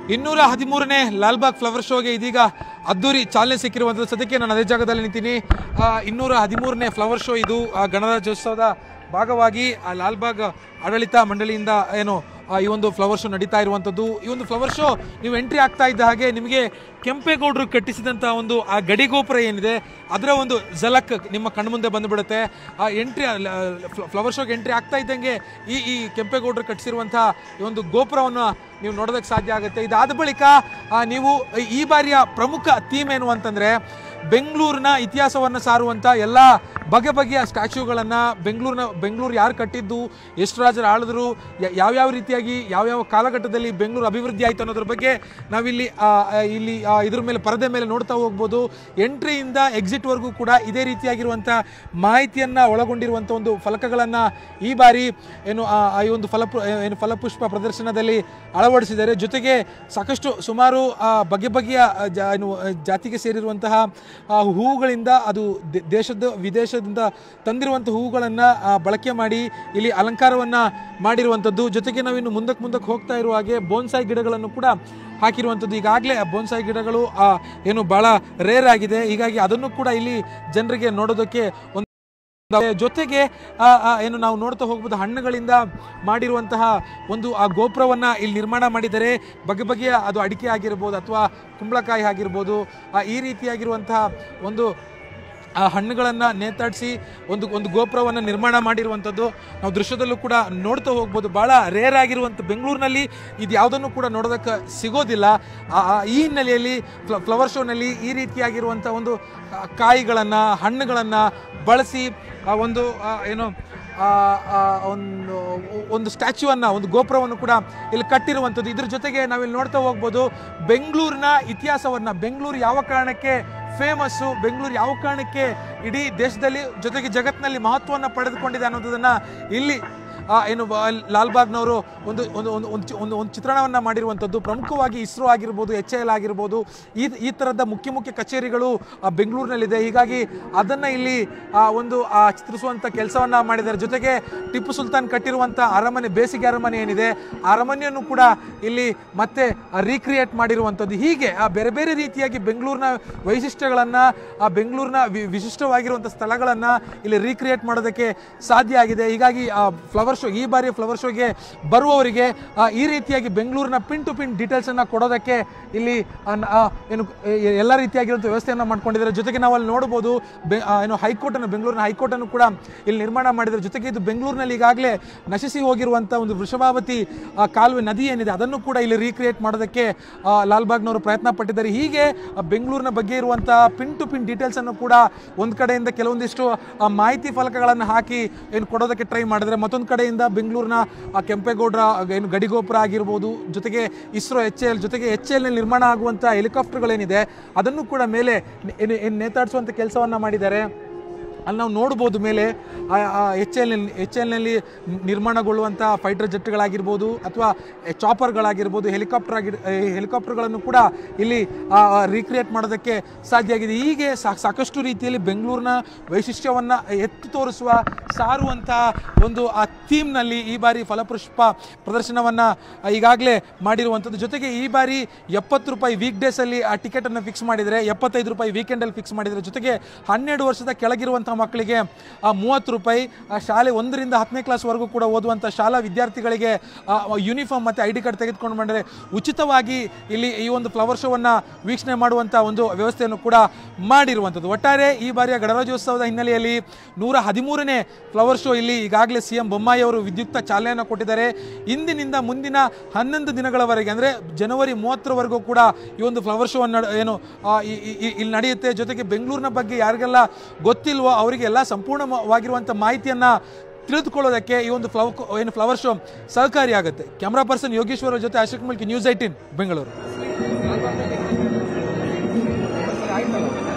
ಇನ್ನೂರ ಹದಿಮೂರನೇ ಲಾಲ್ಬಾಗ್ ಫ್ಲವರ್ ಶೋಗೆ ಇದೀಗ ಅದ್ದೂರಿ ಚಾಲನೆ ಸಿಕ್ಕಿರುವಂಥದ್ದು ಸದ್ಯಕ್ಕೆ ನಾನು ಅದೇ ಜಾಗದಲ್ಲಿ ನಿಂತೀನಿ ಆ, ಇನ್ನೂರ ಹದಿಮೂರನೇ ಫ್ಲವರ್ ಶೋ ಇದು ಆ, ಗಣರಾಜ್ಯೋತ್ಸವದ ಭಾಗವಾಗಿ ಆ ಲಾಲ್ಬಾಗ್ ಆಡಳಿತ ಮಂಡಳಿಯಿಂದ ಏನು ಆ, ಈ ಒಂದು ಫ್ಲವರ್ ಶೋ ನಡೀತಾ ಇರುವಂಥದ್ದು ಈ ಒಂದು ಫ್ಲವರ್ ಶೋ ನೀವು ಎಂಟ್ರಿ ಆಗ್ತಾ ಇದ್ದ ಹಾಗೆ ನಿಮಗೆ ಕೆಂಪೇಗೌಡರು ಕಟ್ಟಿಸಿದಂಥ ಒಂದು ಆ ಗಡಿಗೋಪುರ ಏನಿದೆ ಅದರ ಒಂದು ಝಲಕ್ ನಿಮ್ಮ ಕಣ್ಮುಂದೆ ಬಂದುಬಿಡುತ್ತೆ ಆ ಎಂಟ್ರಿ ಫ್ಲವರ್ ಶೋಗೆ ಎಂಟ್ರಿ ಆಗ್ತಾ ಇದ್ದಂಗೆ ಈ ಈ ಕೆಂಪೇಗೌಡರು ಕಟ್ಟಿಸಿರುವಂತಹ ಈ ಒಂದು ಗೋಪುರವನ್ನು ನೀವು ನೋಡೋದಕ್ಕೆ ಸಾಧ್ಯ ಆಗುತ್ತೆ ಇದಾದ ಬಳಿಕ ಆ, ನೀವು ಈ ಬಾರಿಯ ಪ್ರಮುಖ ಥೀಮ್ ಏನು ಅಂತಂದ್ರೆ ಬೆಂಗಳೂರಿನ ಇತಿಹಾಸವನ್ನು ಸಾರುವಂಥ ಎಲ್ಲ ಬಗೆ ಬಗೆಯ ಸ್ಟ್ಯಾಚ್ಯೂಗಳನ್ನು ಬೆಂಗಳೂರಿನ ಬೆಂಗಳೂರು ಯಾರು ಕಟ್ಟಿದ್ದು ಎಷ್ಟು ರಾಜರು ಆಳಿದ್ರು ಯ- ಯಾವ್ಯಾವ ರೀತಿಯಾಗಿ ಯಾವ್ಯಾವ ಕಾಲಘಟ್ಟದಲ್ಲಿ ಬೆಂಗಳೂರು ಅಭಿವೃದ್ಧಿ ಆಯಿತು ಅನ್ನೋದ್ರ ಬಗ್ಗೆ ನಾವಿಲ್ಲಿ ಆ, ಆ, ಇಲ್ಲಿ ಆ, ಇದ್ರ ಮೇಲೆ ಪರದೆ ಮೇಲೆ ನೋಡ್ತಾ ಹೋಗ್ಬೋದು ಎಂಟ್ರಿಯಿಂದ ಎಕ್ಸಿಟ್ವರೆಗೂ ಕೂಡ ಇದೇ ರೀತಿಯಾಗಿರುವಂಥ ಮಾಹಿತಿಯನ್ನು ಒಳಗೊಂಡಿರುವಂಥ ಒಂದು ಫಲಕಗಳನ್ನು ಈ ಬಾರಿ ಏನು ಆ ಆ ಈ ಒಂದು ಫಲಪು ಏನು ಫಲಪುಷ್ಪ ಪ್ರದರ್ಶನದಲ್ಲಿ ಅಳವಡಿಸಿದ್ದಾರೆ ಜೊತೆಗೆ ಸಾಕಷ್ಟು ಸುಮಾರು ಆ, ಬಗೆ ಬಗೆಯ ಆ, ಜಾ- ಏನು ಆ, ಜಾತಿಗೆ ಸೇರಿರುವಂತಹ ಆ, ಹೂವುಗಳಿಂದ ಅದು ದೇ- ದೇಶದ ವಿದೇಶದಿಂದ ತಂದಿರುವಂಥ ಹೂವುಗಳನ್ನು ಬಳಕೆ ಮಾಡಿ ಇಲ್ಲಿ ಅಲಂಕಾರವನ್ನು ಮಾಡಿರುವಂಥದ್ದು ಜೊತೆಗೆ ನಾವಿನ್ನು ಮುಂದಕ್ಕೆ ಮುಂದಕ್ಕೆ ಹೋಗ್ತಾ ಇರುವ ಹಾಗೆ ಬೋನ್ಸಾಯಿ ಗಿಡಗಳನ್ನು ಕೂಡ ಹಾಕಿರುವಂಥದ್ದು ಈಗಾಗಲೇ ಬೋನ್ಸಾಯಿ ಗಿಡಗಳು ಆ, ಏನು ಭಾಳ ರೇರ್ ಆಗಿದೆ ಹೀಗಾಗಿ ಅದನ್ನು ಕೂಡ ಇಲ್ಲಿ ಜನರಿಗೆ ನೋಡೋದಕ್ಕೆ ಒಂದು ಜೊತೆಗೆ ಆ, ಆ, ಏನು ನಾವು ನೋಡ್ತಾ ಹೋಗ್ಬೋದು ಹಣ್ಣುಗಳಿಂದ ಮಾಡಿರುವಂತಹ ಒಂದು ಆ ಗೋಪುರವನ್ನ ಇಲ್ಲಿ ನಿರ್ಮಾಣ ಮಾಡಿದರೆ ಬಗೆ ಬಗೆಯ ಅದು ಅಡಿಕೆ ಆಗಿರ್ಬೋದು ಅಥವಾ ಕುಂಬಳಕಾಯಿ ಆಗಿರ್ಬೋದು ಆ, ಈ ರೀತಿಯಾಗಿರುವಂತಹ ಒಂದು ಆ ಹಣ್ಣುಗಳನ್ನು ನೇತಾಡಿಸಿ ಒಂದು ಒಂದು ಗೋಪುರವನ್ನು ನಿರ್ಮಾಣ ಮಾಡಿರುವಂಥದ್ದು ನಾವು ದೃಶ್ಯದಲ್ಲೂ ಕೂಡ ನೋಡ್ತಾ ಹೋಗ್ಬೋದು ಭಾಳ ರೇರ್ ಆಗಿರುವಂಥ ಬೆಂಗಳೂರಿನಲ್ಲಿ ಇದು ಯಾವುದನ್ನು ಕೂಡ ನೋಡೋದಕ್ಕೆ ಸಿಗೋದಿಲ್ಲ ಆ- ಆ ಈ ಹಿನ್ನೆಲೆಯಲ್ಲಿ ಫ್ಲ- ಫ್ಲವರ್ ಶೋನಲ್ಲಿ ಈ ರೀತಿಯಾಗಿರುವಂಥ ಒಂದು ಕಾಯಿಗಳನ್ನು ಹಣ್ಣುಗಳನ್ನು ಬಳಸಿ ಆ ಒಂದು ಆ, ಏನು ಆ, ಆ, ಒಂದು ಒಂದು ಸ್ಟ್ಯಾಚ್ಯೂವನ್ನು ಒಂದು ಗೋಪುರವನ್ನು ಕೂಡ ಇಲ್ಲಿ ಕಟ್ಟಿರುವಂಥದ್ದು ಇದ್ರ ಜೊತೆಗೆ ನಾವಿಲ್ಲಿ ನೋಡ್ತಾ ಹೋಗ್ಬೋದು ಬೆಂಗಳೂರಿನ ಇತಿಹಾಸವನ್ನು ಬೆಂಗಳೂರು ಯಾವ ಕಾರಣಕ್ಕೆ ಫೇಮಸ್ಸು ಬೆಂಗಳೂರು ಯಾವ ಕಾರಣಕ್ಕೆ ಇಡೀ ದೇಶದಲ್ಲಿ ಜೊತೆಗೆ ಜಗತ್ತಿನಲ್ಲಿ ಮಹತ್ವವನ್ನು ಪಡೆದುಕೊಂಡಿದೆ ಅನ್ನೋದನ್ನ ಇಲ್ಲಿ ಆ, ಏನು ಬ- ಲಾಲ್ಬಾಗ್ನವರು ಒಂದು ಒಂದು ಒಂದು ಒಂದು ಚಿ- ಒಂದು ಒಂದು ಚಿತ್ರಣವನ್ನು ಮಾಡಿರುವಂಥದ್ದು ಪ್ರಮುಖವಾಗಿ ಇಸ್ರೋ ಆಗಿರ್ಬೋದು ಎಚ್ ಎಲ್ ಆಗಿರ್ಬೋದು ಈ ಈ ಥರದ ಮುಖ್ಯ ಮುಖ್ಯ ಕಚೇರಿಗಳು ಆ, ಬೆಂಗಳೂರಿನಲ್ಲಿದೆ ಹೀಗಾಗಿ ಅದನ್ನು ಇಲ್ಲಿ ಆ, ಒಂದು ಆ, ಚಿತ್ರಿಸುವಂಥ ಕೆಲಸವನ್ನು ಮಾಡಿದ್ದಾರೆ ಜೊತೆಗೆ ಟಿಪ್ಪು ಸುಲ್ತಾನ್ ಕಟ್ಟಿರುವಂಥ ಅರಮನೆ ಬೇಸಿಗೆ ಅರಮನೆ ಏನಿದೆ ಆ ಅರಮನೆಯನ್ನು ಕೂಡ ಇಲ್ಲಿ ಮತ್ತೆ ರೀಕ್ರಿಯೇಟ್ ಮಾಡಿರುವಂಥದ್ದು ಹೀಗೆ ಆ ಬೇರೆ ಬೇರೆ ರೀತಿಯಾಗಿ ಬೆಂಗಳೂರಿನ ವೈಶಿಷ್ಟ್ಯಗಳನ್ನು ಆ ಬೆಂಗಳೂರಿನ ವಿ- ವಿಶಿಷ್ಟವಾಗಿರುವಂಥ ಸ್ಥಳಗಳನ್ನು ಇಲ್ಲಿ ರೀಕ್ರಿಯೇಟ್ ಮಾಡೋದಕ್ಕೆ ಸಾಧ್ಯ ಆಗಿದೆ ಹೀಗಾಗಿ ಆ ಫ್ಲವರ್ ಶೋ ಈ ಬಾರಿಯ ಫ್ಲವರ್ ಶೋಗೆ ಬರುವವರಿಗೆ ಆ, ಈ ರೀತಿಯಾಗಿ ಬೆಂಗಳೂರಿನ ಪಿನ್ ಟು ಪಿನ್ ಡೀಟೇಲ್ಸನ್ನು ಕೊಡೋದಕ್ಕೆ ಇಲ್ಲಿ ಆ, ನ- ಆ, ಏನು ಎ- ಎಲ್ಲ ರೀತಿಯಾಗಿರುವಂಥ ವ್ಯವಸ್ಥೆಯನ್ನು ಮಾಡ್ಕೊಂಡಿದ್ದಾರೆ ಜೊತೆಗೆ ನಾವು ಅಲ್ಲಿ ನೋಡ್ಬೋದು ಬೆ ಆ, ಏನು ಹೈಕೋರ್ಟನ್ನು ಬೆಂಗಳೂರಿನ ಹೈಕೋರ್ಟನ್ನು ಕೂಡ ಇಲ್ಲಿ ನಿರ್ಮಾಣ ಮಾಡಿದ್ದಾರೆ ಜೊತೆಗೆ ಇದು ಬೆಂಗಳೂರಿನಲ್ಲಿ ಈಗಾಗಲೇ ನಶಿಸಿ ಹೋಗಿರುವಂಥ ಒಂದು ವೃಷಭಾವತಿ ಆ, ಕಾಲುವೆ ನದಿ ಏನಿದೆ ಅದನ್ನು ಕೂಡ ಇಲ್ಲಿ ರೀಕ್ರಿಯೇಟ್ ಮಾಡೋದಕ್ಕೆ ಆ, ಲಾಲ್ಬಾಗ್ನವರು ಪ್ರಯತ್ನ ಪಟ್ಟಿದ್ದಾರೆ ಹೀಗೆ ಆ, ಬೆಂಗಳೂರಿನ ಬಗ್ಗೆ ಇರುವಂಥ ಪಿನ್ ಟು ಪಿನ್ ಡೀಟೇಲ್ಸ್ ಅನ್ನು ಕೂಡ ಒಂದು ಕಡೆಯಿಂದ ಕೆಲವೊಂದಿಷ್ಟು ಆ, ಮಾಹಿತಿ ಫಲಕಗಳನ್ನು ಹಾಕಿ ಏನು ಕೊಡೋದಕ್ಕೆ ಟ್ರೈ ಮಾಡಿದ್ರೆ ಮತ್ತೊಂದು ಕಡೆಯಿಂದ ಬೆಂಗಳೂರಿನ ಆ, ಕೆಂಪೇಗೌಡರ ಏನು ಗಡಿಗೋಪುರ ಆಗಿರ್ಬೋದು ಜೊತೆಗೆ ಇಸ್ರೋ ಎಚ್ ಎಲ್ ಜೊತೆಗೆ ಎಚ್ ಎಲ್ ನಿರ್ಮಾಣ ಆಗುವಂಥ ಹೆಲಿಕಾಪ್ಟರ್ಗಳೇನಿದೆ ಅದನ್ನು ಕೂಡ ಮೇಲೆ ನೆ- ಏನು ಏನು ನೇತಾಡಿಸುವಂಥ ಕೆಲಸವನ್ನು ಮಾಡಿದ್ದಾರೆ ಅಲ್ಲಿ ನಾವು ನೋಡ್ಬೋದು ಮೇಲೆ ಎಚ್ ಎಲ್ ಎಚ್ ಎಲ್ನಲ್ಲಿ ನಿರ್ಮಾಣಗೊಳ್ಳುವಂಥ ಫೈಟರ್ ಜೆಟ್ಗಳಾಗಿರ್ಬೋದು ಅಥವಾ ಚಾಪರ್ಗಳಾಗಿರ್ಬೋದು ಹೆಲಿಕಾಪ್ಟರ್ ಆಗಿರ್ ಹೆಲಿಕಾಪ್ಟರ್ಗಳನ್ನು ಕೂಡ ಇಲ್ಲಿ ರೀಕ್ರಿಯೇಟ್ ಮಾಡೋದಕ್ಕೆ ಸಾಧ್ಯ ಆಗಿದೆ ಹೀಗೆ ಸಾ- ಸಾಕಷ್ಟು ರೀತಿಯಲ್ಲಿ ಬೆಂಗಳೂರಿನ ವೈಶಿಷ್ಟ್ಯವನ್ನು ಎತ್ತಿ ತೋರಿಸುವ ಸಾರುವಂಥ ಒಂದು ಆ ಥೀಮ್ನಲ್ಲಿ ಈ ಬಾರಿ ಫಲಪುಷ್ಪ ಪ್ರದರ್ಶನವನ್ನು ಈಗಾಗಲೇ ಮಾಡಿರುವಂಥದ್ದು ಜೊತೆಗೆ ಈ ಬಾರಿ ಎಪ್ಪತ್ತು ರೂಪಾಯಿ ವೀಕ್ ಡೇಸಲ್ಲಿ ಆ ಟಿಕೆಟನ್ನು ಫಿಕ್ಸ್ ಮಾಡಿದರೆ ಎಪ್ಪತ್ತೈದು ರೂಪಾಯಿ ವೀಕೆಂಡಲ್ಲಿ ಫಿಕ್ಸ್ ಮಾಡಿದರೆ ಜೊತೆಗೆ ಹನ್ನೆರಡು ವರ್ಷದ ಕೆಳಗಿರುವಂಥ ಮಕ್ಕಳಿಗೆ ಆ ಮೂವತ್ತು ರೂಪಾಯಿ ಆ ಶಾಲೆ ಒಂದರಿಂದ ಹತ್ತನೇ ಕ್ಲಾಸ್ವರೆಗೂ ಕೂಡ ಓದುವಂಥ ಶಾಲಾ ವಿದ್ಯಾರ್ಥಿಗಳಿಗೆ ಯೂನಿಫಾರ್ಮ್ ಮತ್ತು ಐ ಡಿ ಕಾರ್ಡ್ ತೆಗೆದುಕೊಂಡು ಬಂದರೆ ಉಚಿತವಾಗಿ ಇಲ್ಲಿ ಈ ಒಂದು ಫ್ಲವರ್ ಶೋವನ್ನು ವೀಕ್ಷಣೆ ಮಾಡುವಂಥ ಒಂದು ವ್ಯವಸ್ಥೆಯನ್ನು ಕೂಡ ಮಾಡಿರುವಂಥದ್ದು ಒಟ್ಟಾರೆ ಈ ಬಾರಿಯ ಗಣರಾಜ್ಯೋತ್ಸವದ ಹಿನ್ನೆಲೆಯಲ್ಲಿ ನೂರ ಹದಿಮೂರನೇ ಫ್ಲವರ್ ಶೋ ಇಲ್ಲಿ ಈಗಾಗಲೇ ಸಿ ಎಂ ಬೊಮ್ಮಾಯಿ ಅವರು ವಿದ್ಯುಕ್ತ ಚಾಲನೆಯನ್ನು ಕೊಟ್ಟಿದ್ದಾರೆ ಇಂದಿನಿಂದ ಮುಂದಿನ ಹನ್ನೊಂದು ದಿನಗಳವರೆಗೆ ಅಂದರೆ ಜನವರಿ ಮೂವತ್ತರವರೆಗೂ ಕೂಡ ಈ ಒಂದು ಫ್ಲವರ್ ಶೋ ಏನು ಆ, ಈ- ಈ- ಈ- ಇಲ್ಲಿ ನಡೆಯುತ್ತೆ ಜೊತೆಗೆ ಬೆಂಗಳೂರಿನ ಬಗ್ಗೆ ಯಾರಿಗೆಲ್ಲ ಗೊತ್ತಿಲ್ವೋ ಅವರಿಗೆ ಎಲ್ಲ ಸಂಪೂರ್ಣವಾಗಿರುವಂಥ ಮಾಹಿತಿಯನ್ನು ತಿಳಿದುಕೊಳ್ಳೋದಕ್ಕೆ ಈ ಒಂದು ಫ್ಲವ್ ಏನು ಫ್ಲವರ್ ಶೋ ಸಹಕಾರಿಯಾಗುತ್ತೆ ಕ್ಯಾಮ್ರಾ ಪರ್ಸನ್ ಯೋಗೇಶ್ವರ ಜೊತೆ ಅಶೋಕ್ ಮಲ್ಕಿ ನ್ಯೂಸ್ ಐಟೀನ್ ಬೆಂಗಳೂರು